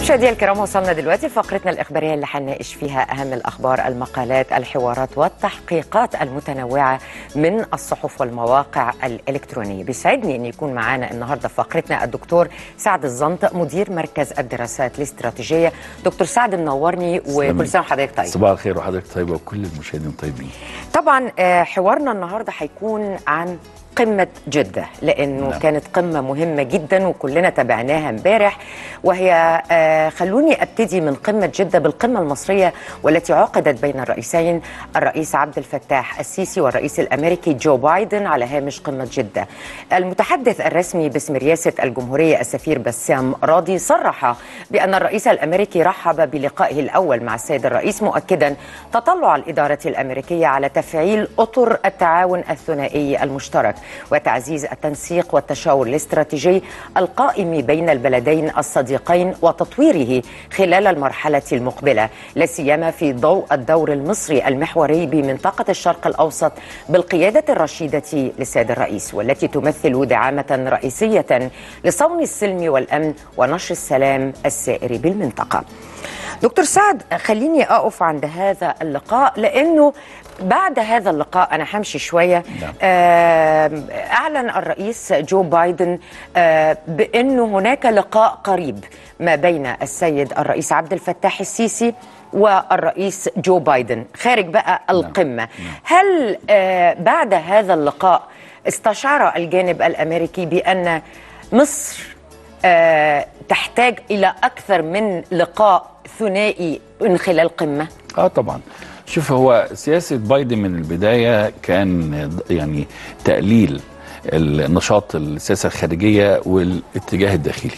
مشاهدينا الكرام وصلنا دلوقتي فقرتنا الإخبارية اللي هنناقش فيها أهم الأخبار المقالات الحوارات والتحقيقات المتنوعة من الصحف والمواقع الإلكترونية بيسعدني أن يكون معنا النهاردة في فقرتنا الدكتور سعد الزنط مدير مركز الدراسات الاستراتيجية دكتور سعد منورني وكل سنة وحضرتك طيب صباح الخير وحضرتك طيبه وكل المشاهدين طيبين طبعا آه، حوارنا النهارده هيكون عن قمة جدة لأنه نعم. كانت قمة مهمة جدا وكلنا تابعناها امبارح وهي آه، خلوني أبتدي من قمة جدة بالقمة المصرية والتي عقدت بين الرئيسين الرئيس عبد الفتاح السيسي والرئيس الأمريكي جو بايدن على هامش قمة جدة المتحدث الرسمي باسم رئاسة الجمهورية السفير بسام راضي صرح بأن الرئيس الأمريكي رحب بلقائه الأول مع السيد الرئيس مؤكدا تطلع الإدارة الأمريكية على تفعيل أطر التعاون الثنائي المشترك وتعزيز التنسيق والتشاور الاستراتيجي القائم بين البلدين الصديقين وتطويره خلال المرحلة المقبلة لا سيما في ضوء الدور المصري المحوري بمنطقة الشرق الأوسط بالقيادة الرشيدة للسيد الرئيس والتي تمثل دعامة رئيسية لصون السلم والأمن ونشر السلام السائر بالمنطقة دكتور سعد خليني أقف عند هذا اللقاء لأنه بعد هذا اللقاء أنا همشي شوية نعم. آم، أعلن الرئيس جو بايدن آه، بأنه هناك لقاء قريب ما بين السيد الرئيس عبد الفتاح السيسي والرئيس جو بايدن خارج بقى القمة هل آه، بعد هذا اللقاء استشعر الجانب الأمريكي بأن مصر آه، تحتاج إلى أكثر من لقاء ثنائي من خلال قمة اه طبعا شوف هو سياسه بايدن من البدايه كان يعني تقليل النشاط السياسه الخارجيه والاتجاه الداخلي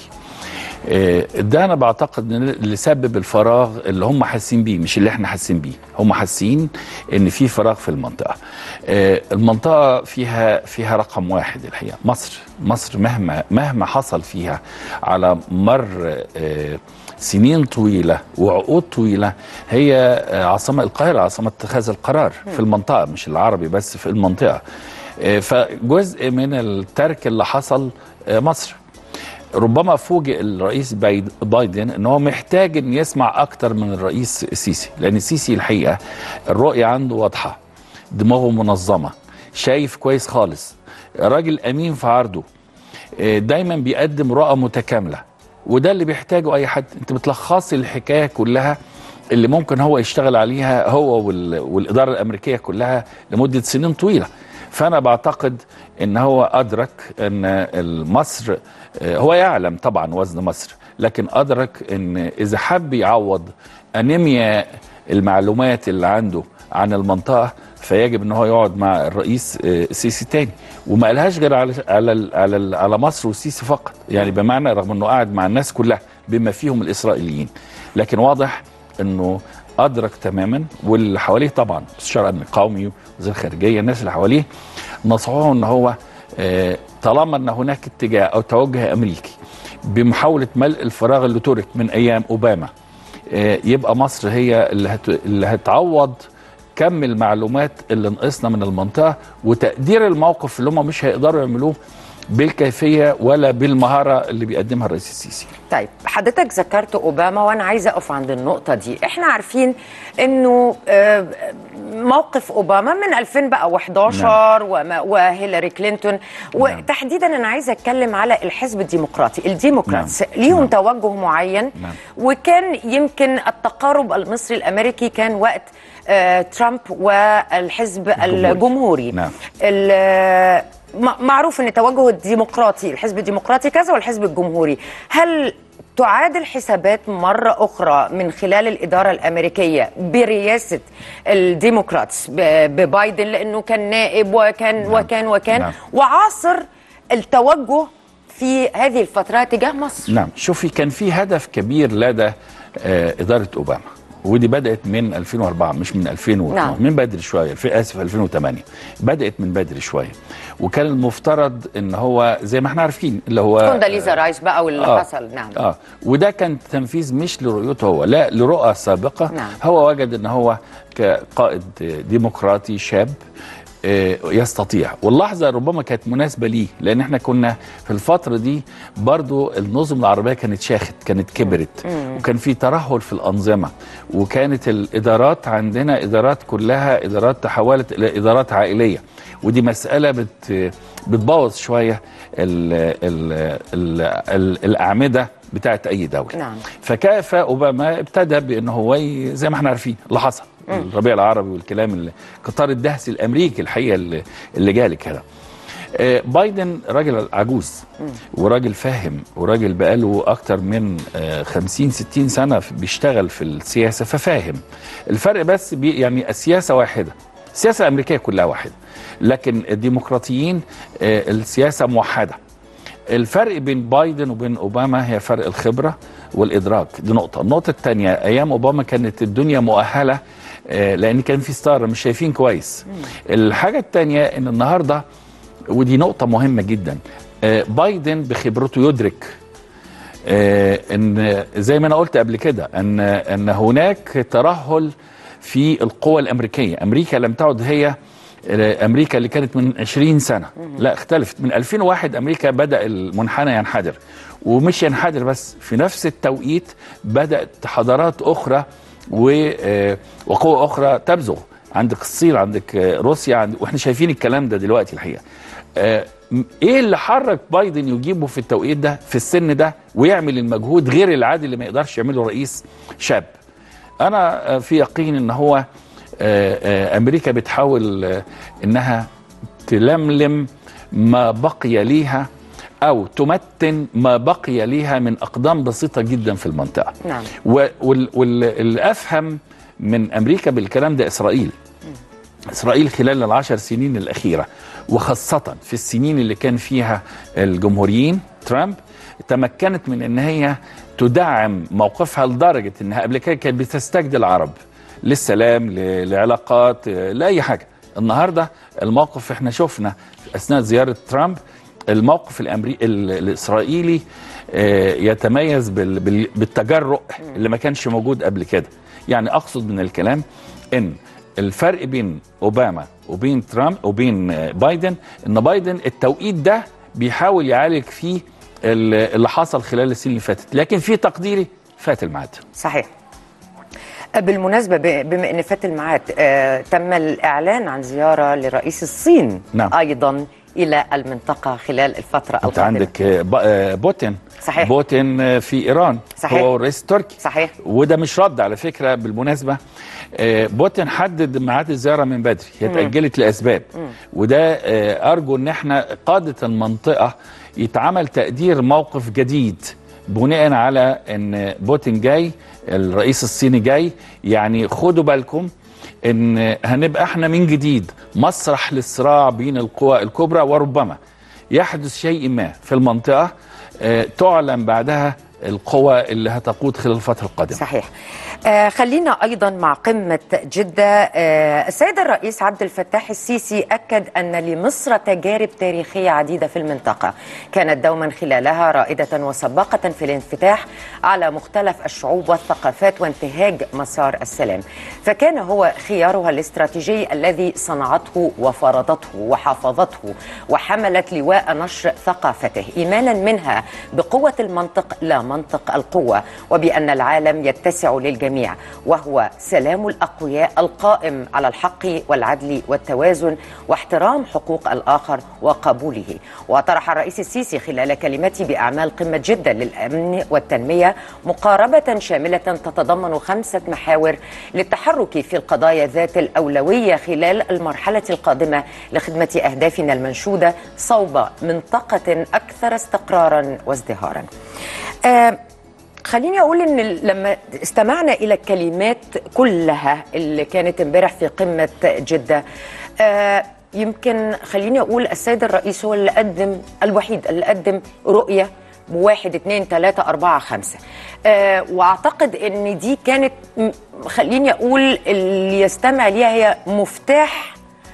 آه، ده انا بعتقد ان اللي سبب الفراغ اللي هم حاسين بيه مش اللي احنا حاسين بيه هم حاسين ان في فراغ في المنطقه آه، المنطقه فيها فيها رقم واحد الحقيقه مصر مصر مهما مهما حصل فيها على مر آه، سنين طويله وعقود طويله هي آه، عاصمه القاهره عاصمه اتخاذ القرار في المنطقه مش العربي بس في المنطقه آه، فجزء من الترك اللي حصل آه، مصر ربما فوجئ الرئيس بايد- بايدن ان هو محتاج ان يسمع اكتر من الرئيس السيسي لان السيسي الحقيقه الرؤيه عنده واضحه دماغه منظمه شايف كويس خالص راجل امين في عرضه آه، دايما بيقدم رؤى متكامله وده اللي بيحتاجه اي حد انت بتلخصي الحكايه كلها اللي ممكن هو يشتغل عليها هو وال- والاداره الامريكيه كلها لمده سنين طويله فانا بعتقد ان هو ادرك ان مصر هو يعلم طبعا وزن مصر لكن ادرك ان اذا حب يعوض انيميا المعلومات اللي عنده عن المنطقه فيجب ان هو يقعد مع الرئيس آه، السيسي تاني وما قالهاش غير على على على على مصر والسيسي فقط يعني بمعنى رغم انه قاعد مع الناس كلها بما فيهم الاسرائيليين لكن واضح انه ادرك تماما واللي حواليه طبعا مستشار امن قومي وزير الخارجيه الناس اللي حواليه نصحوه ان هو آه، طالما ان هناك اتجاه او توجه امريكي بمحاوله ملء الفراغ اللي ترك من ايام اوباما آه، يبقى مصر هي اللي, هت... اللي هتعوض كم المعلومات اللي نقصنا من المنطقه وتقدير الموقف اللي هم مش هيقدروا يعملوه بالكيفيه ولا بالمهاره اللي بيقدمها الرئيس السيسي طيب حضرتك ذكرت اوباما وانا عايزه اقف عند النقطه دي احنا عارفين انه آه، موقف اوباما من 2011 وما- وهيلاري كلينتون وتحديدا انا عايزه اتكلم على الحزب الديمقراطي الديمقراطس نعم. ليهم نعم. توجه معين نعم. وكان يمكن التقارب المصري الامريكي كان وقت آه، ترامب والحزب الجمهوري. الجمهوري نعم. ال- م- معروف ان توجه الديمقراطي الحزب الديمقراطي كذا والحزب الجمهوري هل تعادل حسابات مرة أخرى من خلال الإدارة الأمريكية برئاسة الديمقراطس ب- ببايدن لأنه كان نائب وكان نعم. وكان وكان نعم. وعاصر التوجه في هذه الفترة تجاه مصر نعم شوفي كان في هدف كبير لدى آه، إدارة أوباما ودي بدأت من 2004 مش من 2012 نعم. من بدري شوية في آسف 2008 بدأت من بدري شوية وكان المفترض ان هو زي ما احنا عارفين اللي هو كونداليزا رايس بقى واللي آه. حصل نعم اه وده كان تنفيذ مش لرؤيته هو لا لرؤى سابقه نعم. هو وجد ان هو كقائد ديمقراطي شاب آه، يستطيع واللحظه ربما كانت مناسبه ليه لان احنا كنا في الفتره دي برضو النظم العربيه كانت شاخت كانت كبرت وكان في ترهل في الانظمه وكانت الادارات عندنا ادارات كلها ادارات تحولت الى ادارات عائليه ودي مساله بت بتبوظ شويه ال ال ال ال الاعمده بتاعت اي دوله نعم. فكيف اوباما ابتدى بان هو ي- زي ما احنا عارفين اللي حصل الربيع العربي والكلام اللي قطار الدهس الامريكي الحقيقه اللي, اللي جالي كده آه، بايدن راجل عجوز وراجل فاهم وراجل بقاله اكتر من آه، 50 60 سنه في- بيشتغل في السياسه ففاهم الفرق بس بي يعني السياسه واحده السياسه الامريكيه كلها واحده لكن الديمقراطيين آه، السياسه موحده الفرق بين بايدن وبين اوباما هي فرق الخبره والادراك دي نقطه النقطه الثانيه ايام اوباما كانت الدنيا مؤهله آه، لان كان في ستار مش شايفين كويس الحاجه الثانيه ان النهارده ودي نقطه مهمه جدا آه، بايدن بخبرته يدرك آه، ان زي ما انا قلت قبل كده ان ان هناك ترهل في القوى الامريكيه امريكا لم تعد هي آه، امريكا اللي كانت من 20 سنه لا اختلفت من 2001 امريكا بدا المنحنى ينحدر ومش ينحدر بس في نفس التوقيت بدات حضارات اخرى و آه، وقوى اخرى تبزغ عندك الصين عندك آه، روسيا عند... واحنا شايفين الكلام ده دلوقتي الحقيقه آه، م- ايه اللي حرك بايدن يجيبه في التوقيت ده في السن ده ويعمل المجهود غير العادي اللي ما يقدرش يعمله رئيس شاب انا آه، في يقين ان هو آه، آه، امريكا بتحاول آه، انها تلملم ما بقي ليها او تمتن ما بقي ليها من اقدام بسيطه جدا في المنطقه نعم. والافهم من امريكا بالكلام ده اسرائيل اسرائيل خلال العشر سنين الاخيره وخاصه في السنين اللي كان فيها الجمهوريين ترامب تمكنت من ان هي تدعم موقفها لدرجه انها قبل كده كانت بتستجدي العرب للسلام ل- لعلاقات آه، لاي حاجه النهارده الموقف احنا شفنا اثناء زياره ترامب الموقف الأمري... ال- الاسرائيلي آه، يتميز بال... بال... بالتجرؤ اللي ما كانش موجود قبل كده يعني اقصد من الكلام ان الفرق بين اوباما وبين ترامب وبين آه، بايدن ان بايدن التوقيت ده بيحاول يعالج فيه ال- اللي حصل خلال السنين اللي فاتت لكن في تقديري فات الميعاد صحيح بالمناسبة ب- بما ان فات الميعاد آه تم الإعلان عن زيارة لرئيس الصين نعم. أيضا إلى المنطقة خلال الفترة انت القادمة عندك آه، ب- آه، بوتين صحيح. بوتين آه، في ايران صحيح. هو الرئيس التركي صحيح وده مش رد على فكره بالمناسبه آه، بوتين حدد ميعاد الزياره من بدري هي اتاجلت لاسباب وده آه، ارجو ان احنا قاده المنطقه يتعمل تقدير موقف جديد بناء على ان بوتين جاي الرئيس الصيني جاي يعني خدوا بالكم ان هنبقى احنا من جديد مسرح للصراع بين القوى الكبرى وربما يحدث شيء ما في المنطقه آه، تعلن بعدها القوى اللي هتقود خلال الفتره القادمه صحيح آه خلينا ايضا مع قمه جده آه السيد الرئيس عبد الفتاح السيسي اكد ان لمصر تجارب تاريخيه عديده في المنطقه كانت دوما خلالها رائده وسباقه في الانفتاح على مختلف الشعوب والثقافات وانتهاج مسار السلام فكان هو خيارها الاستراتيجي الذي صنعته وفرضته وحافظته وحملت لواء نشر ثقافته ايمانا منها بقوه المنطق لا منطق القوه وبان العالم يتسع للجميع وهو سلام الاقوياء القائم على الحق والعدل والتوازن واحترام حقوق الاخر وقبوله وطرح الرئيس السيسي خلال كلمته باعمال قمه جده للامن والتنميه مقاربه شامله تتضمن خمسه محاور للتحرك في القضايا ذات الاولويه خلال المرحله القادمه لخدمه اهدافنا المنشوده صوب منطقه اكثر استقرارا وازدهارا. آه خليني اقول ان لما استمعنا الى الكلمات كلها اللي كانت امبارح في قمه جده آه يمكن خليني اقول السيد الرئيس هو اللي قدم الوحيد اللي قدم رؤيه بواحد اتنين تلاتة أربعة خمسة آه وأعتقد أن دي كانت م- خليني أقول اللي يستمع ليها هي مفتاح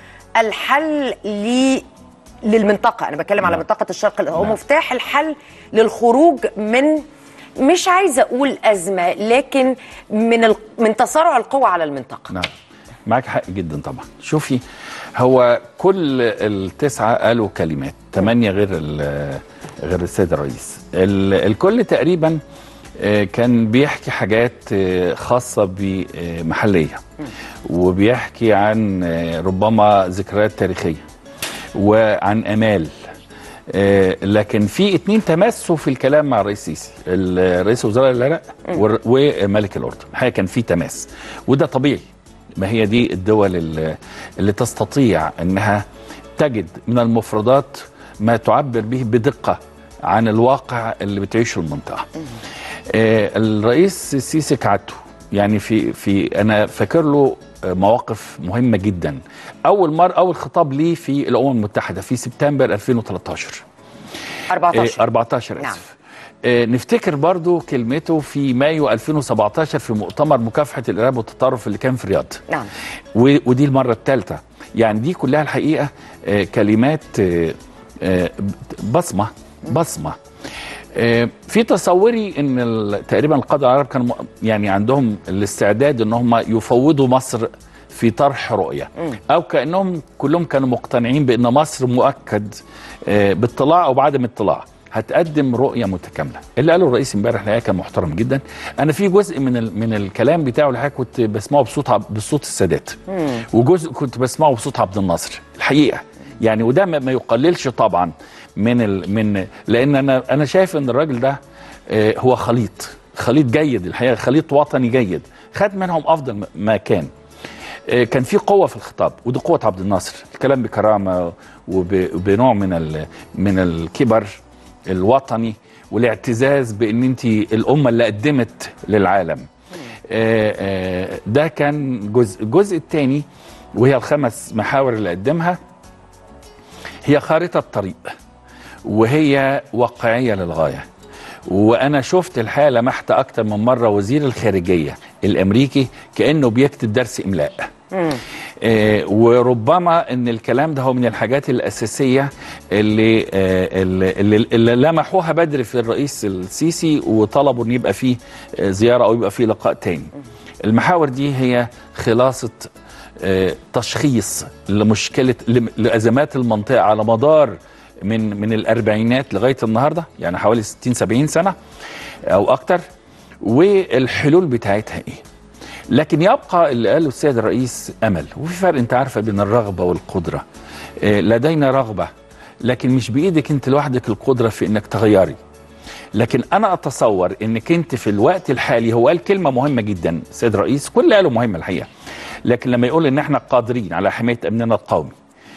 الحل ل للمنطقة أنا بتكلم على نعم. منطقة الشرق الأوسط. هو نعم. مفتاح الحل للخروج من مش عايزة أقول أزمة لكن من ال... من تصارع القوى على المنطقة نعم معاك حق جدا طبعا شوفي هو كل التسعه قالوا كلمات ثمانيه غير ال- غير السيد الرئيس ال- الكل تقريبا آه، كان بيحكي حاجات آه، خاصه بمحليه وبيحكي عن آه، ربما ذكريات تاريخيه وعن امال آه، لكن في اتنين تمسوا في الكلام مع الرئيس السيسي ال- رئيس وزراء العراق والر- وملك الاردن الحقيقه كان في تماس وده طبيعي ما هي دي الدول اللي, اللي تستطيع انها تجد من المفردات ما تعبر به بدقه عن الواقع اللي بتعيشه المنطقه آه، الرئيس السيسي كعادته يعني في في انا فاكر له آه، مواقف مهمه جدا اول مره اول خطاب ليه في الامم المتحده في سبتمبر 2013 14 آه، 14 نعم. اسف آه، نفتكر برضو كلمته في مايو 2017 في مؤتمر مكافحه الارهاب والتطرف اللي كان في الرياض نعم و- ودي المره الثالثه يعني دي كلها الحقيقه آه، كلمات آه، آه، بصمه بصمه آه، في تصوري ان ال- تقريبا القاده العرب كانوا م- يعني عندهم الاستعداد ان هم يفوضوا مصر في طرح رؤيه او كانهم كلهم كانوا مقتنعين بان مصر مؤكد آه، باطلاع او بعدم اطلاع هتقدم رؤيه متكامله اللي قاله الرئيس امبارح الحقيقه كان محترم جدا انا في جزء من ال- من الكلام بتاعه الحقيقه كنت بسمعه بصوت عب- بصوت السادات وجزء كنت بسمعه بصوت عبد الناصر الحقيقه يعني وده ما ما يقللش طبعا من ال من لان انا انا شايف ان الراجل ده آه، هو خليط خليط جيد الحقيقه خليط وطني جيد خد منهم افضل ما- ما كان آه، كان في قوه في الخطاب ودي قوه عبد الناصر الكلام بكرامه وب- وبنوع من ال من الكبر الوطني والاعتزاز بان انت الامه اللي قدمت للعالم آه، آه، ده كان جزء الجزء الثاني وهي الخمس محاور اللي قدمها هي خارطه طريق وهي واقعيه للغايه وانا شفت الحاله لمحت اكتر من مره وزير الخارجيه الامريكي كانه بيكتب درس املاء آه وربما ان الكلام ده هو من الحاجات الاساسيه اللي آه اللي, اللي, اللي لمحوها بدري في الرئيس السيسي وطلبوا ان يبقى فيه آه زياره او يبقى فيه لقاء تاني المحاور دي هي خلاصه آه تشخيص لمشكله لم- لازمات المنطقه على مدار من من الاربعينات لغايه النهارده يعني حوالي 60 70 سنه او اكتر والحلول بتاعتها ايه لكن يبقى اللي قاله السيد الرئيس امل وفي فرق انت عارفه بين الرغبه والقدره آه، لدينا رغبه لكن مش بايدك انت لوحدك القدره في انك تغيري لكن انا اتصور انك انت في الوقت الحالي هو قال كلمه مهمه جدا السيد الرئيس كل اللي قاله مهم الحقيقه لكن لما يقول ان احنا قادرين على حمايه امننا القومي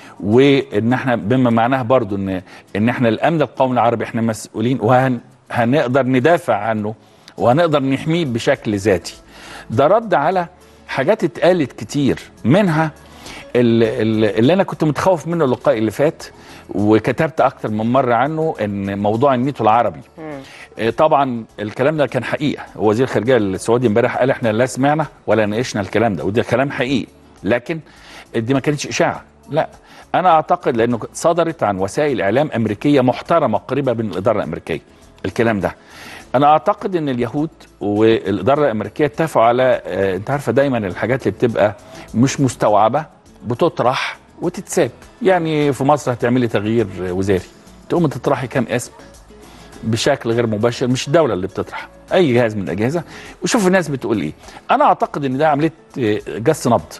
وان احنا بما معناه برضو ان ان احنا الامن القومي العربي احنا مسؤولين وهنقدر ندافع عنه وهنقدر نحميه بشكل ذاتي ده رد على حاجات اتقالت كتير منها ال- ال- اللي انا كنت متخوف منه اللقاء اللي فات وكتبت اكتر من مره عنه ان موضوع النيتو العربي آه، طبعا الكلام ده كان حقيقه وزير الخارجيه السعودي امبارح قال احنا لا سمعنا ولا ناقشنا الكلام ده وده كلام حقيقي لكن دي ما كانتش اشاعه لا انا اعتقد لانه صدرت عن وسائل اعلام امريكيه محترمه قريبه من الاداره الامريكيه الكلام ده انا اعتقد ان اليهود والاداره الامريكيه اتفقوا على آه، انت عارفه دايما الحاجات اللي بتبقى مش مستوعبه بتطرح وتتساب يعني في مصر هتعملي تغيير وزاري تقوم تطرحي كام اسم بشكل غير مباشر مش الدوله اللي بتطرح اي جهاز من الاجهزه وشوف الناس بتقول ايه انا اعتقد ان ده عمليه آه، جس نبض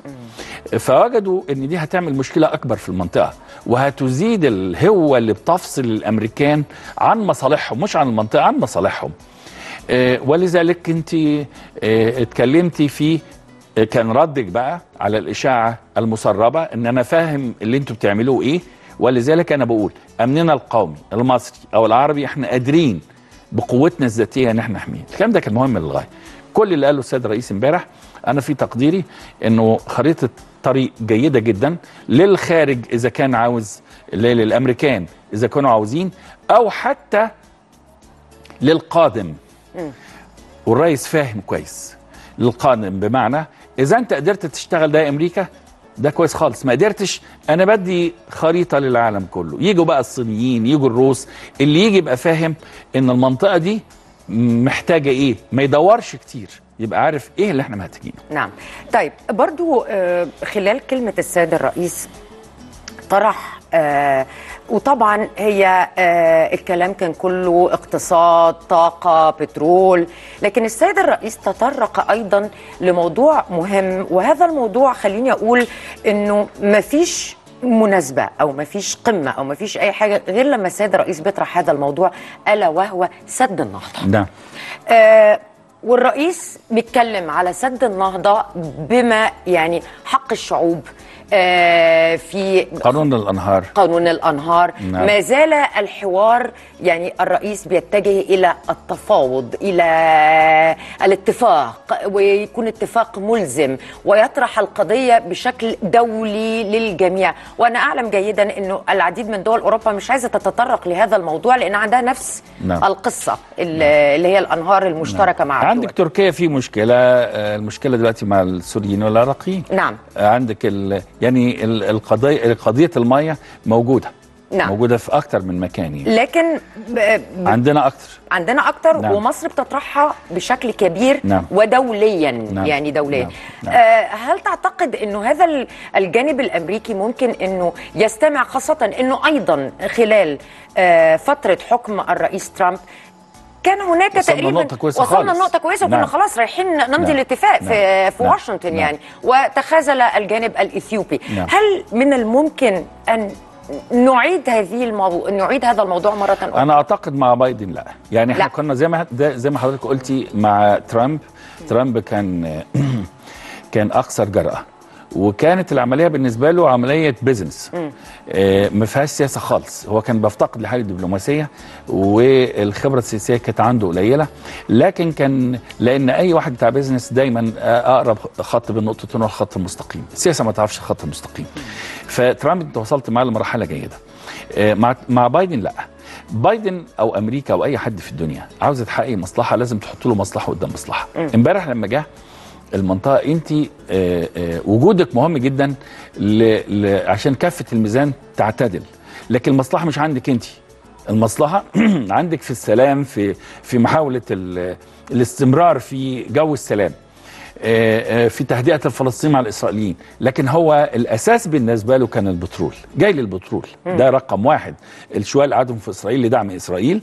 فوجدوا ان دي هتعمل مشكله اكبر في المنطقه وهتزيد الهوه اللي بتفصل الامريكان عن مصالحهم مش عن المنطقه عن مصالحهم آه، ولذلك انت آه، اتكلمتي في آه، كان ردك بقى على الاشاعه المسربه ان انا فاهم اللي انتوا بتعملوه ايه ولذلك انا بقول امننا القومي المصري او العربي احنا قادرين بقوتنا الذاتيه ان احنا نحميه الكلام ده كان مهم للغايه كل اللي قاله السيد الرئيس امبارح انا في تقديري انه خريطه طريق جيده جدا للخارج اذا كان عاوز للامريكان اذا كانوا عاوزين او حتى للقادم والرئيس فاهم كويس للقادم بمعنى اذا انت قدرت تشتغل ده يا امريكا ده كويس خالص ما قدرتش انا بدي خريطه للعالم كله يجوا بقى الصينيين يجوا الروس اللي يجي يبقى فاهم ان المنطقه دي محتاجه ايه ما يدورش كتير يبقى عارف ايه اللي احنا محتاجينه نعم طيب برضو آه، خلال كلمة السيد الرئيس طرح آه وطبعا هي آه الكلام كان كله اقتصاد طاقة بترول لكن السيد الرئيس تطرق أيضا لموضوع مهم وهذا الموضوع خليني أقول أنه مفيش مناسبة أو مفيش قمة أو مفيش أي حاجة غير لما السيد الرئيس بيطرح هذا الموضوع ألا وهو سد النهضة نعم آه والرئيس بيتكلم على سد النهضة بما يعني حق الشعوب آه في قانون الانهار قانون الأنهار نعم. ما زال الحوار يعني الرئيس بيتجه إلى التفاوض إلى الاتفاق ويكون اتفاق ملزم ويطرح القضية بشكل دولي للجميع وأنا أعلم جيدا أنه العديد من دول أوروبا مش عايزة تتطرق لهذا الموضوع لأن عندها نفس نعم. القصة اللي اللي هي الأنهار المشتركة مع عندك الدول. تركيا في مشكله آه، المشكله دلوقتي مع السوريين والعراقيين نعم آه، عندك ال يعني ال- القضيه قضيه الميه موجوده نعم. موجوده في اكتر من مكان يعني. لكن ب... ب... عندنا اكتر عندنا اكتر نعم. ومصر بتطرحها بشكل كبير نعم. ودوليا نعم. يعني دوليا نعم. نعم. آه هل تعتقد انه هذا ال- الجانب الامريكي ممكن انه يستمع خاصه انه ايضا خلال آه فتره حكم الرئيس ترامب كان هناك وصلنا تقريبا لنقطة كويسة وصلنا خالص. لنقطة كويسة وكنا نعم. خلاص رايحين نمضي نعم. الاتفاق في, نعم. في نعم. واشنطن نعم. يعني وتخاذل الجانب الاثيوبي نعم. هل من الممكن ان نعيد هذه الموضوع نعيد هذا الموضوع مرة أخرى انا اعتقد مع بايدن لا يعني احنا لا. كنا زي ما ده زي ما حضرتك قلتي مع ترامب ترامب كان كان اكثر جرأة وكانت العمليه بالنسبه له عمليه بيزنس آه ما فيهاش سياسه خالص هو كان بيفتقد لحاله الدبلوماسيه والخبره السياسيه كانت عنده قليله لكن كان لان اي واحد بتاع بيزنس دايما آه، اقرب خط بين نقطتين هو الخط المستقيم السياسه ما تعرفش الخط المستقيم فترامب انت وصلت معاه لمرحله جيده آه، مع مع بايدن لا بايدن او امريكا او اي حد في الدنيا عاوز تحقق مصلحه لازم تحط له مصلحه قدام مصلحه امبارح لما جه المنطقه انت آه، آه، وجودك مهم جدا ل... ل... عشان كفه الميزان تعتدل لكن المصلحه مش عندك انت المصلحه عندك في السلام في في محاوله ال... الاستمرار في جو السلام آه، آه، في تهدئه الفلسطينيين مع الاسرائيليين لكن هو الاساس بالنسبه له كان البترول جاي للبترول ده رقم واحد الشويه اللي قعدهم في اسرائيل لدعم اسرائيل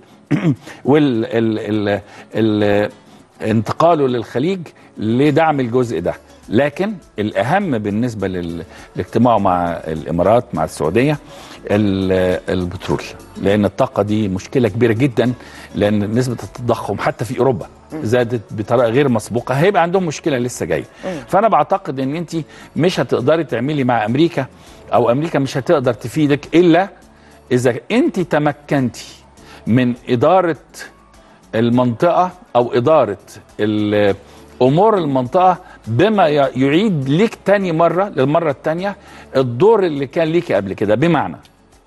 وال ال ال ال انتقاله للخليج لدعم الجزء ده لكن الاهم بالنسبه لل- لاجتماعه مع الامارات مع السعوديه ال- البترول لان الطاقه دي مشكله كبيره جدا لان نسبه التضخم حتى في اوروبا زادت بطريقه غير مسبوقه هيبقى عندهم مشكله لسه جايه فانا بعتقد ان انت مش هتقدري تعملي مع امريكا او امريكا مش هتقدر تفيدك الا اذا انت تمكنتي من اداره المنطقه او اداره ال- امور المنطقه بما ي- يعيد ليك تاني مره للمره الثانيه الدور اللي كان ليكي قبل كده بمعنى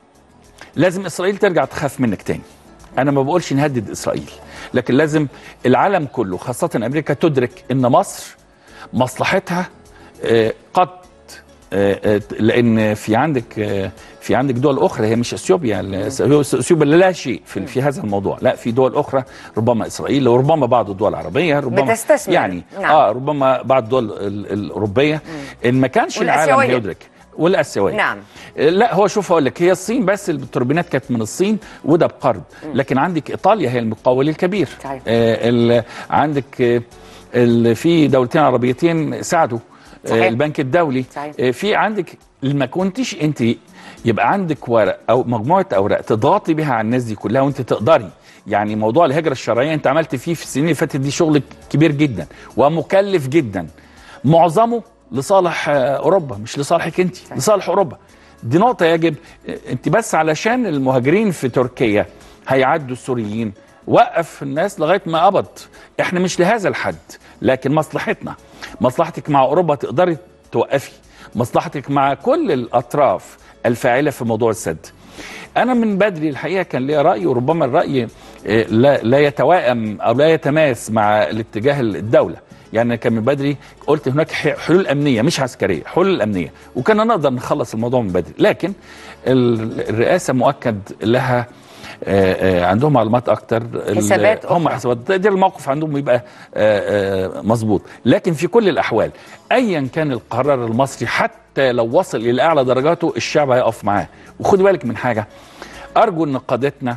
لازم اسرائيل ترجع تخاف منك تاني انا ما بقولش نهدد اسرائيل لكن لازم العالم كله خاصه امريكا تدرك ان مصر مصلحتها آه، قد آه، آه، لان في عندك آه، في عندك دول اخرى هي مش اثيوبيا ال- اثيوبيا لا شيء في, في هذا الموضوع لا في دول اخرى ربما اسرائيل وربما بعض الدول العربيه ربما بتستثمر. يعني نعم. اه ربما بعض الدول ال- الاوروبيه ان ما كانش العالم والآسيوية. هيدرك والاسيويه نعم. لا هو شوف اقول لك هي الصين بس التوربينات كانت من الصين وده بقرض لكن عندك ايطاليا هي المقاول الكبير صحيح. آه ال- عندك آه ال- في دولتين عربيتين ساعدوا آه صحيح. البنك الدولي صحيح. آه في عندك ما كنتش انت يبقى عندك ورق او مجموعه اوراق تضغطي بيها على الناس دي كلها وانت تقدري يعني موضوع الهجره الشرعيه انت عملت فيه في السنين اللي فاتت دي شغل كبير جدا ومكلف جدا معظمه لصالح آه، اوروبا مش لصالحك انت لصالح اوروبا دي نقطه يجب آه، انت بس علشان المهاجرين في تركيا هيعدوا السوريين وقف الناس لغايه ما قبض احنا مش لهذا الحد لكن مصلحتنا مصلحتك مع اوروبا تقدري توقفي مصلحتك مع كل الاطراف الفاعله في موضوع السد انا من بدري الحقيقه كان ليا راي وربما الراي آه، لا, لا يتوائم او لا يتماس مع الاتجاه الدوله يعني كان من بدري قلت هناك ح- حلول امنيه مش عسكريه حلول امنيه وكنا نقدر نخلص الموضوع من بدري لكن ال- الرئاسه مؤكد لها آه، آه، عندهم معلومات اكتر ال- حسابات هم أخرى. حسابات ده الموقف عندهم يبقى آه، آه، مظبوط لكن في كل الاحوال ايا كان القرار المصري حتى لو وصل الى اعلى درجاته الشعب هيقف معاه وخدي بالك من حاجه ارجو ان قادتنا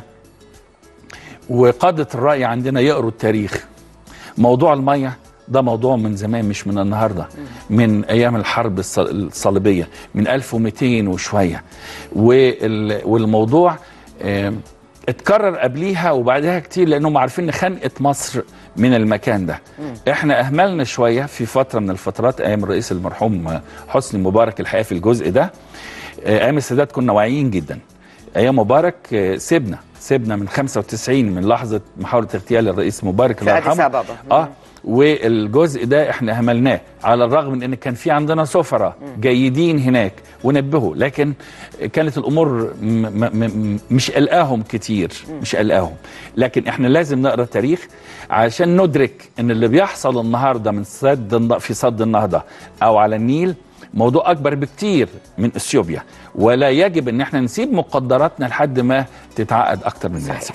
وقاده الراي عندنا يقروا التاريخ موضوع الميه ده موضوع من زمان مش من النهارده من ايام الحرب الص- الصليبيه من 1200 وشويه وال- والموضوع آم، اتكرر قبليها وبعدها كتير لانهم عارفين ان خنقه مصر من المكان ده احنا اهملنا شويه في فتره من الفترات ايام الرئيس المرحوم حسني مبارك الحقيقه في الجزء ده آه، ايام السادات كنا واعيين جدا ايام مبارك آه، سيبنا سيبنا من 95 من لحظه محاوله اغتيال الرئيس مبارك في الله أديس يرحمه أبابا. اه والجزء ده احنا هملناه على الرغم من ان كان في عندنا سفراء جيدين هناك ونبهوا لكن كانت الامور م م م مش قلقاهم كتير مش قلقاهم لكن احنا لازم نقرا تاريخ عشان ندرك ان اللي بيحصل النهارده من سد الن- في سد النهضه او على النيل موضوع اكبر بكتير من اثيوبيا ولا يجب ان احنا نسيب مقدراتنا لحد ما تتعقد اكتر من اللازم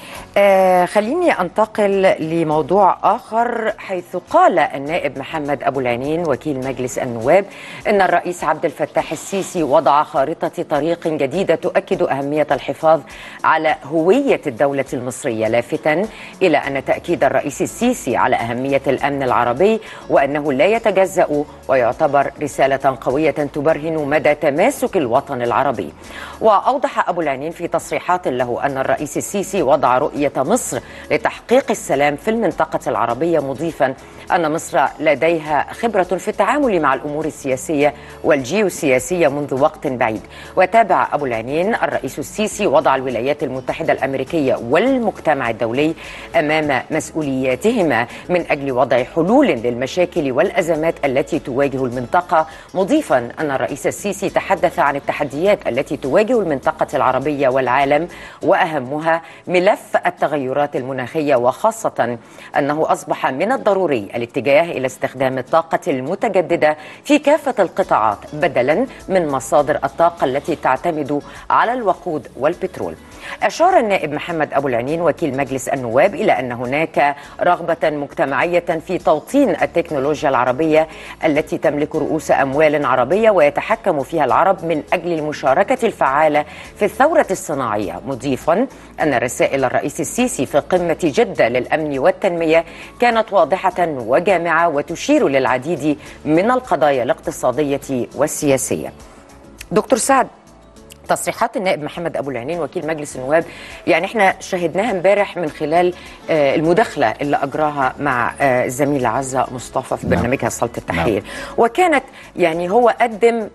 آه خليني انتقل لموضوع اخر حيث قال النائب محمد ابو العينين وكيل مجلس النواب ان الرئيس عبد الفتاح السيسي وضع خارطه طريق جديده تؤكد اهميه الحفاظ على هويه الدوله المصريه لافتا الى ان تاكيد الرئيس السيسي على اهميه الامن العربي وانه لا يتجزا ويعتبر رساله قويه تبرهن مدى تماسك الوطن العربي واوضح ابو العينين في تصريحات له ان الرئيس السيسي وضع رؤيه مصر لتحقيق السلام في المنطقه العربيه مضيفا ان مصر لديها خبره في التعامل مع الامور السياسيه والجيوسياسيه منذ وقت بعيد وتابع ابو العينين الرئيس السيسي وضع الولايات المتحده الامريكيه والمجتمع الدولي امام مسؤولياتهما من اجل وضع حلول للمشاكل والازمات التي تواجه المنطقه مضيفا ان الرئيس السيسي تحدث عن التحديات التي تواجه المنطقه العربيه والعالم واهمها ملف التغيرات المناخيه وخاصه انه اصبح من الضروري الاتجاه الى استخدام الطاقه المتجدده في كافه القطاعات بدلا من مصادر الطاقه التي تعتمد على الوقود والبترول. اشار النائب محمد ابو العنين وكيل مجلس النواب الى ان هناك رغبه مجتمعيه في توطين التكنولوجيا العربيه التي تملك رؤوس اموال عربيه ويتحكم فيها العرب من اجل المشاركه الفعاله في الثوره الصناعيه مضيفا ان رسائل الرئيس السيسي في قمه جده للامن والتنميه كانت واضحه وجامعه وتشير للعديد من القضايا الاقتصاديه والسياسيه. دكتور سعد تصريحات النائب محمد ابو العينين وكيل مجلس النواب يعني احنا شاهدناها امبارح من خلال آه، المداخله اللي اجراها مع آه، الزميله عزه مصطفى في نعم. برنامجها صاله التحرير وكانت يعني هو قدم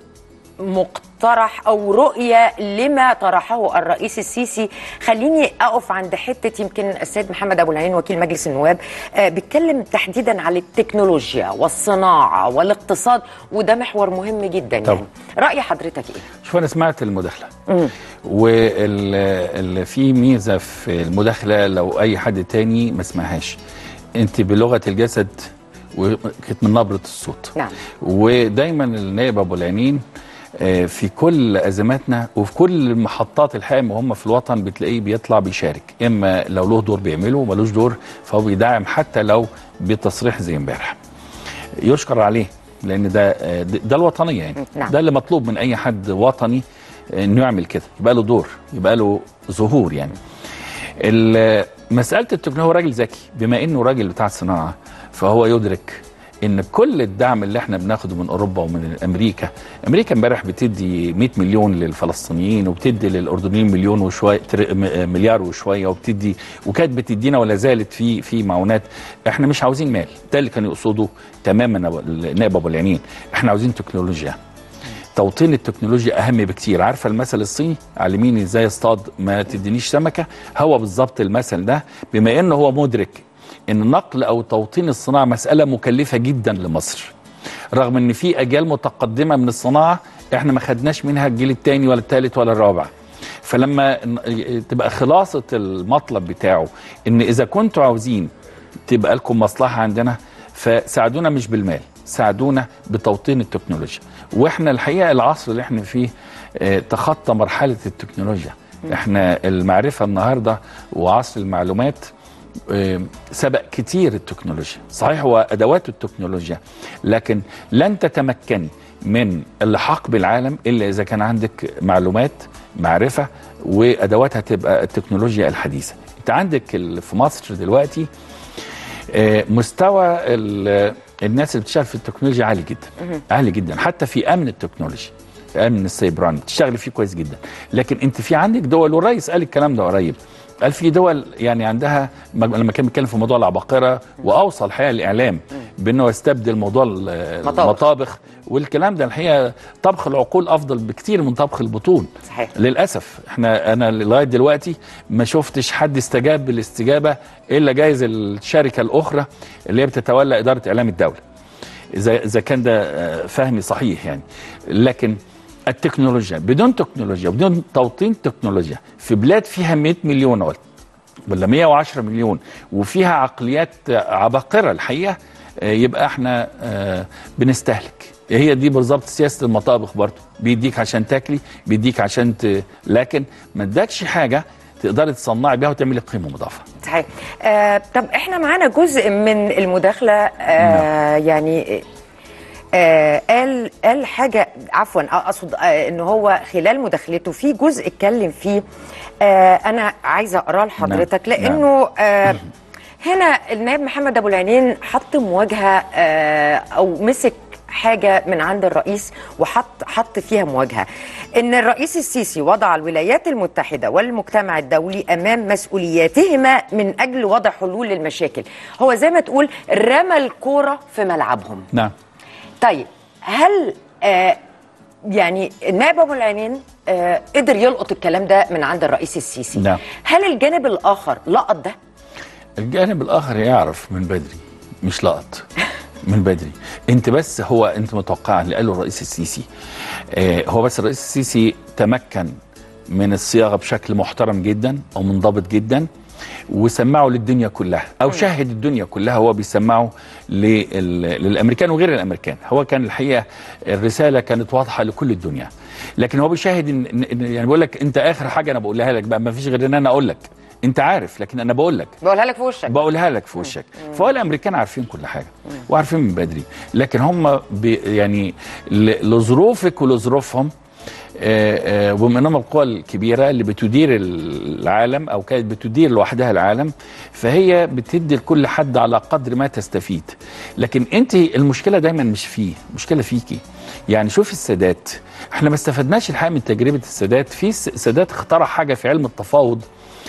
مقترح او رؤيه لما طرحه الرئيس السيسي خليني اقف عند حته يمكن السيد محمد ابو العين وكيل مجلس النواب آه، بيتكلم تحديدا على التكنولوجيا والصناعه والاقتصاد وده محور مهم جدا طبعا. يعني راي حضرتك ايه شوف انا سمعت المداخله واللي في ميزه في المداخله لو اي حد تاني ما سمعهاش انت بلغه الجسد وكانت من نبره الصوت نعم. ودايما النائب ابو العينين آه، في كل ازماتنا وفي كل محطات الحقيقه وهم في الوطن بتلاقيه بيطلع بيشارك اما لو له دور بيعمله وملوش دور فهو بيدعم حتى لو بتصريح زي امبارح يشكر عليه لان ده ده ده الوطنيه يعني نعم. ده اللي مطلوب من اي حد وطني انه يعمل كده يبقى له دور يبقى له ظهور يعني ال- مساله التكنولوجيا هو راجل ذكي بما انه راجل بتاع صناعه فهو يدرك ان كل الدعم اللي احنا بناخده من اوروبا ومن امريكا امريكا امبارح بتدي 100 مليون للفلسطينيين وبتدي للاردنيين مليون وشويه تر- م- مليار وشويه وبتدي وكانت بتدينا ولا زالت في في معونات احنا مش عاوزين مال ده اللي كان يقصده تماما أبو- النائب ابو العينين احنا عاوزين تكنولوجيا توطين التكنولوجيا اهم بكتير عارفه المثل الصيني علميني ازاي اصطاد ما تدينيش سمكه هو بالظبط المثل ده بما انه هو مدرك ان نقل او توطين الصناعه مساله مكلفه جدا لمصر رغم ان في اجيال متقدمه من الصناعه احنا ما خدناش منها الجيل الثاني ولا الثالث ولا الرابع فلما ن- تبقى خلاصه المطلب بتاعه ان اذا كنتوا عاوزين تبقى لكم مصلحه عندنا فساعدونا مش بالمال ساعدونا بتوطين التكنولوجيا واحنا الحقيقه العصر اللي احنا فيه آه، تخطى مرحله التكنولوجيا احنا المعرفه النهارده وعصر المعلومات آه، سبق كتير التكنولوجيا صحيح هو ادوات التكنولوجيا لكن لن تتمكني من اللحاق بالعالم الا اذا كان عندك معلومات معرفه وادواتها تبقى التكنولوجيا الحديثه انت عندك ال- في مصر دلوقتي آه، مستوى ال- الناس اللي بتشتغل في التكنولوجيا عالي جدا عالي جدا حتى في امن التكنولوجيا في امن السيبراني بتشتغل فيه كويس جدا لكن انت في عندك دول والرئيس قال الكلام ده قريب قال في دول يعني عندها م- لما كان بيتكلم في موضوع العباقره واوصى الحقيقه الاعلام بانه يستبدل موضوع ال- مطابخ. المطابخ والكلام ده الحقيقه طبخ العقول افضل بكتير من طبخ البطون صحيح. للاسف احنا انا لغايه دلوقتي ما شفتش حد استجاب بالاستجابه الا جايز الشركه الاخرى اللي هي بتتولى اداره اعلام الدوله اذا اذا كان ده آه، فهمي صحيح يعني لكن التكنولوجيا بدون تكنولوجيا بدون توطين تكنولوجيا في بلاد فيها 100 مليون ولا ولا 110 مليون وفيها عقليات عباقره الحقيقه آه، يبقى احنا آه، بنستهلك هي دي بالظبط سياسه المطابخ برضه بيديك عشان تاكلي بيديك عشان ت... لكن ما ادكش حاجه تقدري تصنعي بيها وتعملي قيمه مضافه صحيح آه طب احنا معانا جزء من المداخله آه يعني آه قال قال حاجه عفوا آه، اقصد آه ان هو خلال مداخلته في جزء اتكلم فيه آه انا عايزه اقراه لحضرتك نعم. لانه آه هنا النائب محمد ابو العينين حط مواجهه آه او مسك حاجه من عند الرئيس وحط حط فيها مواجهه ان الرئيس السيسي وضع الولايات المتحده والمجتمع الدولي امام مسؤولياتهما من اجل وضع حلول للمشاكل هو زي ما تقول رمى الكوره في ملعبهم نعم طيب هل آه يعني النائب ابو العينين آه قدر يلقط الكلام ده من عند الرئيس السيسي نعم. هل الجانب الاخر لقط ده الجانب الاخر يعرف من بدري مش لقط من بدري انت بس هو انت متوقع اللي قاله الرئيس السيسي آه هو بس الرئيس السيسي تمكن من الصياغه بشكل محترم جدا او منضبط جدا وسمعه للدنيا كلها او شاهد الدنيا كلها هو بيسمعه لل- للامريكان وغير الامريكان هو كان الحقيقه الرساله كانت واضحه لكل الدنيا لكن هو بيشاهد إن إن- إن- يعني بيقول لك انت اخر حاجه انا بقولها لك بقى ما فيش غير ان انا اقول لك انت عارف لكن انا بقول لك بقولها لك في وشك بقولها لك في وشك فهو الامريكان عارفين كل حاجه وعارفين من بدري لكن هم بي يعني ل- لظروفك ولظروفهم آه، آه، وبما انهم القوى الكبيره اللي بتدير العالم او كانت بتدير لوحدها العالم فهي بتدي لكل حد على قدر ما تستفيد لكن انت المشكله دايما مش فيه المشكله فيكي يعني شوفي السادات احنا ما استفدناش الحقيقه من تجربه السادات في الس- السادات اخترع حاجه في علم التفاوض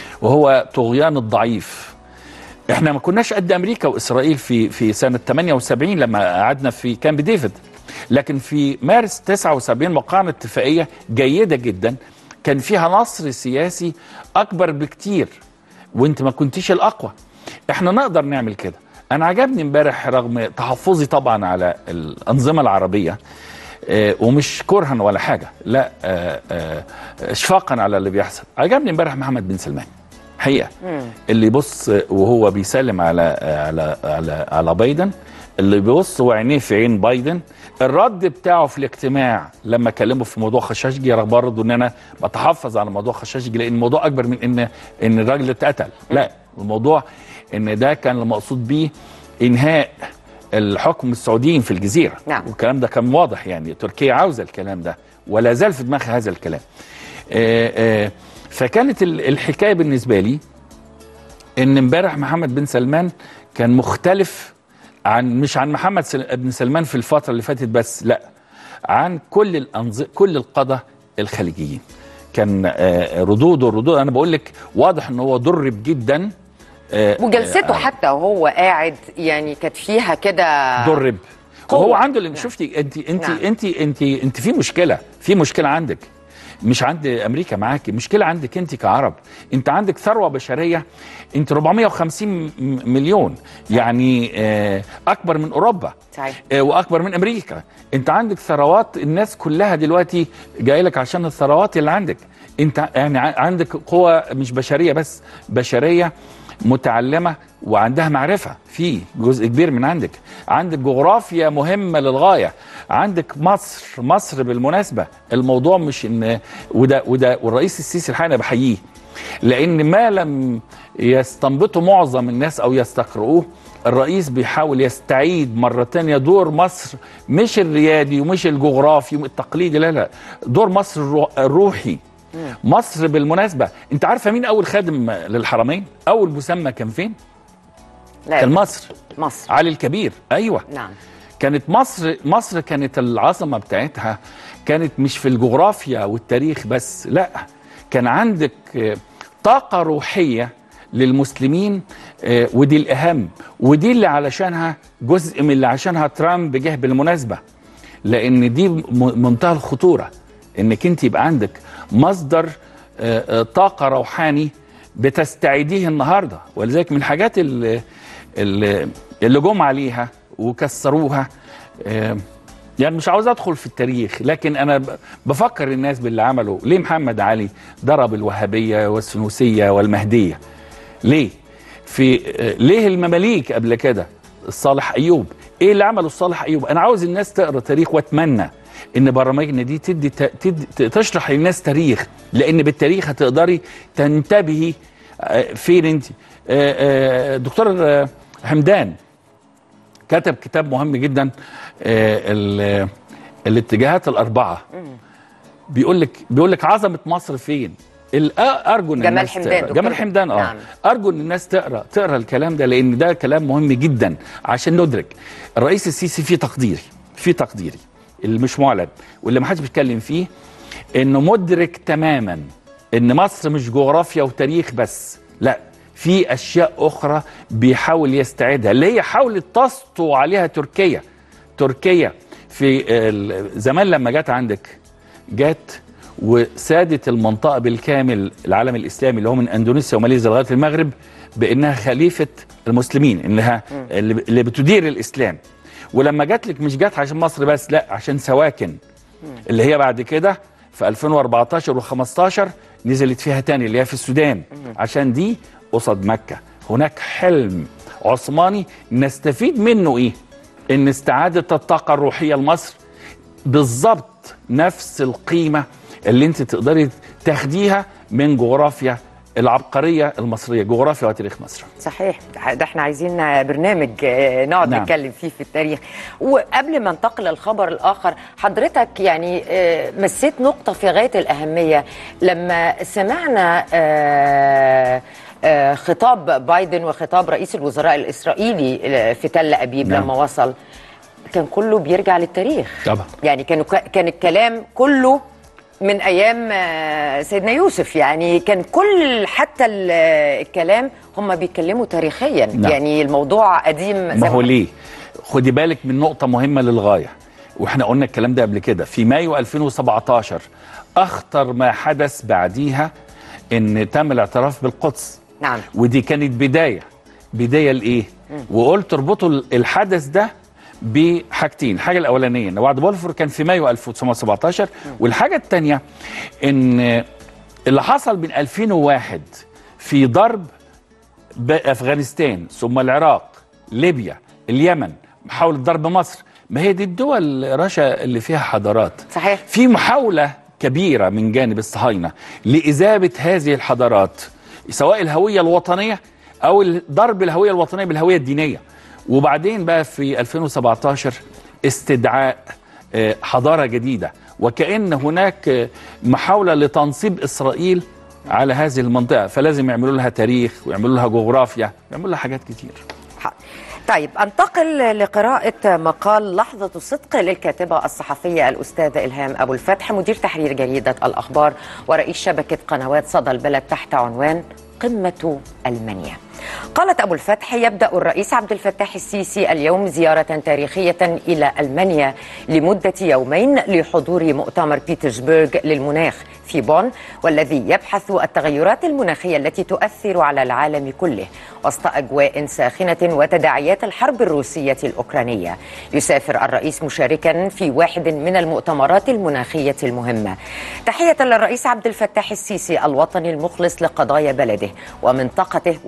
وهو طغيان الضعيف احنا ما كناش قد امريكا واسرائيل في في سنه 78 لما قعدنا في كامب ديفيد لكن في مارس 79 وقعنا اتفاقيه جيده جدا كان فيها نصر سياسي اكبر بكتير وانت ما كنتيش الاقوى احنا نقدر نعمل كده انا عجبني امبارح رغم تحفظي طبعا على الانظمه العربيه آه، ومش كرها ولا حاجه لا آه، آه، اشفاقا على اللي بيحصل عجبني امبارح محمد بن سلمان حقيقه اللي يبص وهو بيسلم على على على على بايدن اللي بيبص وعينيه في عين بايدن الرد بتاعه في الاجتماع لما كلمه في موضوع خشاشجي رغم برضه ان انا بتحفظ على موضوع خشاشجي لان الموضوع اكبر من ان ان الراجل اتقتل لا الموضوع ان ده كان المقصود بيه انهاء الحكم السعوديين في الجزيره نعم. والكلام ده كان واضح يعني تركيا عاوزه الكلام ده ولا زال في دماغها هذا الكلام آه، آه، فكانت ال- الحكايه بالنسبه لي ان امبارح محمد بن سلمان كان مختلف عن مش عن محمد سل- بن سلمان في الفتره اللي فاتت بس لا عن كل الأنظ... كل القاده الخليجيين كان آه، ردوده ردود انا بقول لك واضح ان هو درب جدا آه، وجلسته حتى وهو قاعد يعني كانت فيها كده درب قوة. وهو عنده اللي شفتي انت انت نعم. انت انت انت في مشكله في مشكله عندك مش عند امريكا معاكي مشكله عندك انت كعرب انت عندك ثروه بشريه انت 450 م- مليون يعني آه، اكبر من اوروبا صحيح. آه، واكبر من امريكا انت عندك ثروات الناس كلها دلوقتي جاي لك عشان الثروات اللي عندك انت يعني ع- عندك قوة مش بشريه بس بشريه متعلمه وعندها معرفه في جزء كبير من عندك عندك جغرافيا مهمه للغايه عندك مصر مصر بالمناسبه الموضوع مش ان وده وده والرئيس السيسي الحقيقه انا بحييه لان ما لم يستنبطه معظم الناس او يستقرؤوه الرئيس بيحاول يستعيد مرة تانية دور مصر مش الريادي ومش الجغرافي التقليدي لا لا دور مصر الرو- الروحي مصر بالمناسبة انت عارفة مين اول خادم للحرمين اول مسمى كان فين لا كان مصر مصر علي الكبير ايوه نعم كانت مصر مصر كانت العظمه بتاعتها كانت مش في الجغرافيا والتاريخ بس لا كان عندك آه، طاقه روحيه للمسلمين آه، ودي الاهم ودي اللي علشانها جزء من اللي عشانها ترامب جه بالمناسبه لان دي م- منتهى الخطوره انك انت يبقى عندك مصدر آه، آه، طاقه روحاني بتستعيديه النهارده ولذلك من الحاجات اللي اللي اللي جم عليها وكسروها آه، يعني مش عاوز ادخل في التاريخ لكن انا ب- بفكر الناس باللي عمله ليه محمد علي ضرب الوهابيه والسنوسيه والمهديه ليه في آه، ليه المماليك قبل كده الصالح ايوب ايه اللي عمله الصالح ايوب انا عاوز الناس تقرا تاريخ واتمنى ان برامجنا دي تدي ت- تدي تشرح للناس تاريخ لان بالتاريخ هتقدري تنتبهي آه، فين انت آه، آه، دكتور آه، حمدان كتب كتاب مهم جدا آه، ال- الاتجاهات الاربعه بيقول لك بيقول لك عظمه مصر فين ال- آه، ارجو ان جمال الناس حمدان، تقرا دكتور جمال حمدان اه نعم. ارجو ان الناس تقرا تقرا الكلام ده لان ده كلام مهم جدا عشان ندرك الرئيس السيسي في تقديري في تقديري اللي مش معلن واللي ما حدش بيتكلم فيه انه مدرك تماما ان مصر مش جغرافيا وتاريخ بس لا في اشياء اخرى بيحاول يستعيدها اللي هي حاولت تسطو عليها تركيا تركيا في ال- زمان لما جت عندك جت وسادت المنطقه بالكامل العالم الاسلامي اللي هو من اندونيسيا وماليزيا لغايه المغرب بانها خليفه المسلمين انها اللي اللي بتدير الاسلام ولما جات لك مش جات عشان مصر بس لا عشان سواكن اللي هي بعد كده في 2014 و15 نزلت فيها تاني اللي هي في السودان عشان دي قصد مكة هناك حلم عثماني نستفيد منه ايه ان استعادة الطاقة الروحية لمصر بالظبط نفس القيمة اللي انت تقدري تاخديها من جغرافيا العبقرية المصرية جغرافيا وتاريخ مصر صحيح ده احنا عايزين برنامج آه، نقعد نعم. نتكلم فيه في التاريخ وقبل ما ننتقل للخبر الاخر حضرتك يعني آه، مسيت نقطه في غايه الاهميه لما سمعنا آه، آه، خطاب بايدن وخطاب رئيس الوزراء الاسرائيلي آه، في تل ابيب نعم. لما وصل كان كله بيرجع للتاريخ طبعا يعني كانوا كان الكلام كله من ايام آه، سيدنا يوسف يعني كان كل حتى ال- الكلام هم بيتكلموا تاريخيا نعم. يعني الموضوع قديم زي ما هو ليه خدي بالك من نقطة مهمة للغاية واحنا قلنا الكلام ده قبل كده في مايو 2017 اخطر ما حدث بعديها ان تم الاعتراف بالقدس نعم ودي كانت بداية بداية لايه وقلت اربطوا الحدث ده بحاجتين الحاجة الأولانية إن وعد بولفور كان في مايو 1917 والحاجة الثانية إن اللي حصل من 2001 في ضرب بأفغانستان ثم العراق ليبيا اليمن محاولة ضرب مصر ما هي دي الدول رشا اللي فيها حضارات صحيح في محاولة كبيرة من جانب الصهاينة لإذابة هذه الحضارات سواء الهوية الوطنية أو ضرب الهوية الوطنية بالهوية الدينية وبعدين بقى في 2017 استدعاء آه، حضارة جديدة وكأن هناك آه، محاولة لتنصيب إسرائيل على هذه المنطقة فلازم يعملوا لها تاريخ ويعملوا لها جغرافيا ويعملوا لها حاجات كتير حاضر. طيب انتقل لقراءة مقال لحظة الصدق للكاتبة الصحفية الأستاذة إلهام أبو الفتح مدير تحرير جريدة الأخبار ورئيس شبكة قنوات صدى البلد تحت عنوان قمة المنيا قالت أبو الفتح يبدأ الرئيس عبد الفتاح السيسي اليوم زيارة تاريخية إلى ألمانيا لمدة يومين لحضور مؤتمر بيترسبرغ للمناخ في بون والذي يبحث التغيرات المناخية التي تؤثر على العالم كله وسط أجواء ساخنة وتداعيات الحرب الروسية الأوكرانية يسافر الرئيس مشاركا في واحد من المؤتمرات المناخية المهمة تحية للرئيس عبد الفتاح السيسي الوطني المخلص لقضايا بلده ومنطقته وموقفه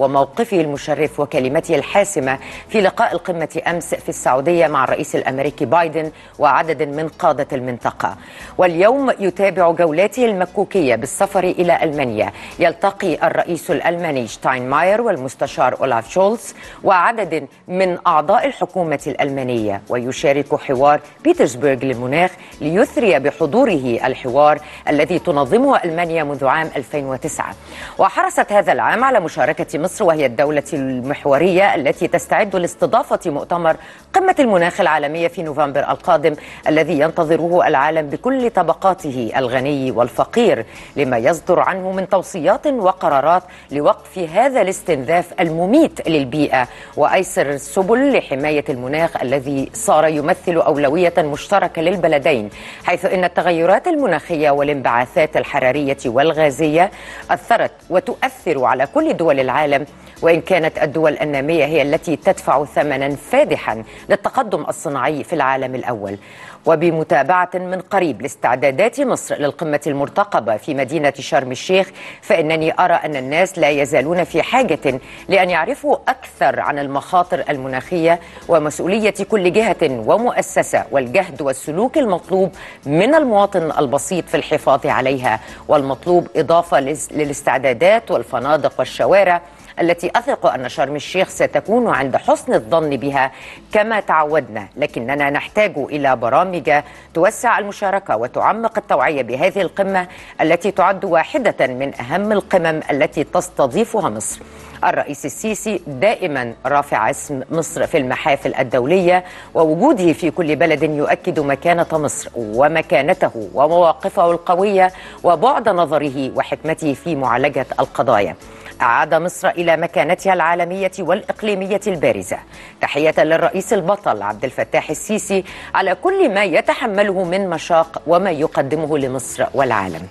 موقفه المشرف وكلمته الحاسمة في لقاء القمة أمس في السعودية مع الرئيس الأمريكي بايدن وعدد من قادة المنطقة واليوم يتابع جولاته المكوكية بالسفر إلى ألمانيا يلتقي الرئيس الألماني شتاينماير والمستشار أولاف شولز وعدد من أعضاء الحكومة الألمانية ويشارك حوار بيترسبرغ للمناخ ليثري بحضوره الحوار الذي تنظمه ألمانيا منذ عام 2009 وحرصت هذا العام على مشاركة مصر وهي الدولة المحورية التي تستعد لاستضافة مؤتمر قمة المناخ العالمية في نوفمبر القادم الذي ينتظره العالم بكل طبقاته الغني والفقير لما يصدر عنه من توصيات وقرارات لوقف هذا الاستنزاف المميت للبيئة وأيسر السبل لحماية المناخ الذي صار يمثل أولوية مشتركة للبلدين حيث إن التغيرات المناخية والانبعاثات الحرارية والغازية أثرت وتؤثر على كل دول العالم وإن كانت الدول النامية هي التي تدفع ثمنا فادحا للتقدم الصناعي في العالم الأول وبمتابعة من قريب لاستعدادات مصر للقمة المرتقبة في مدينة شرم الشيخ فإنني أرى أن الناس لا يزالون في حاجة لأن يعرفوا أكثر عن المخاطر المناخية ومسؤولية كل جهة ومؤسسة والجهد والسلوك المطلوب من المواطن البسيط في الحفاظ عليها والمطلوب إضافة للاستعدادات والفنادق والشوارع التي اثق ان شرم الشيخ ستكون عند حسن الظن بها كما تعودنا لكننا نحتاج الى برامج توسع المشاركه وتعمق التوعيه بهذه القمه التي تعد واحده من اهم القمم التي تستضيفها مصر الرئيس السيسي دائما رافع اسم مصر في المحافل الدوليه ووجوده في كل بلد يؤكد مكانه مصر ومكانته ومواقفه القويه وبعد نظره وحكمته في معالجه القضايا أعاد مصر إلى مكانتها العالمية والإقليمية البارزة تحية للرئيس البطل عبد الفتاح السيسي على كل ما يتحمله من مشاق وما يقدمه لمصر والعالم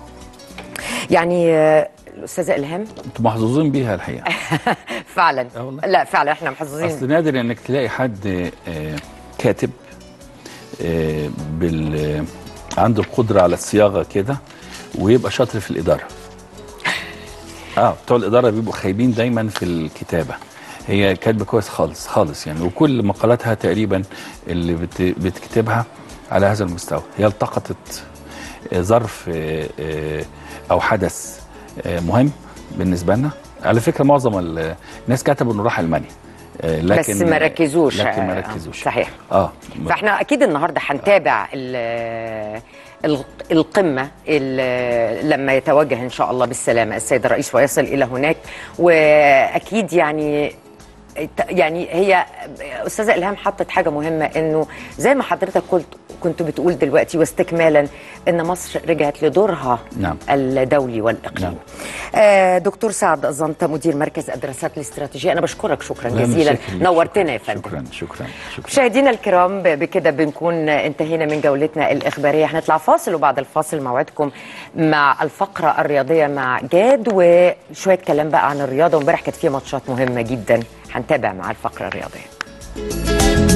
يعني الأستاذة إلهام انتم محظوظين بيها الحقيقه فعلا أه والله. لا فعلا احنا محظوظين اصل نادر انك تلاقي حد آه، كاتب آه، بال عنده القدره على الصياغه كده ويبقى شاطر في الاداره اه بتوع الاداره بيبقوا خايبين دايما في الكتابه هي كاتبه كويس خالص خالص يعني وكل مقالاتها تقريبا اللي بت بتكتبها على هذا المستوى هي التقطت آه، ظرف آه، آه، او حدث آه، مهم بالنسبه لنا على فكره معظم ال- الناس كتبوا انه راح المانيا آه، لكن بس ما ركزوش لكن ما آه، ركزوش صحيح اه فاحنا اكيد النهارده هنتابع ال- ال- القمه ال- لما يتوجه ان شاء الله بالسلامه السيد الرئيس ويصل الى هناك واكيد يعني يعني هي استاذه الهام حطت حاجه مهمه انه زي ما حضرتك قلت كنت بتقول دلوقتي واستكمالا ان مصر رجعت لدورها نعم. الدولي والاقليمي نعم. آه دكتور سعد الزنطه مدير مركز الدراسات الاستراتيجيه انا بشكرك شكرا لا، جزيلا متشكر ليك. نورتنا يا فندم شكرا شكرا شكرا مشاهدينا الكرام ب- بكده بنكون انتهينا من جولتنا الإخبارية هنطلع فاصل وبعد الفاصل موعدكم مع الفقرة الرياضية مع جاد وشوية كلام بقى عن الرياضة وامبارح كانت في ماتشات مهمة جدا هنتابع مع الفقرة الرياضية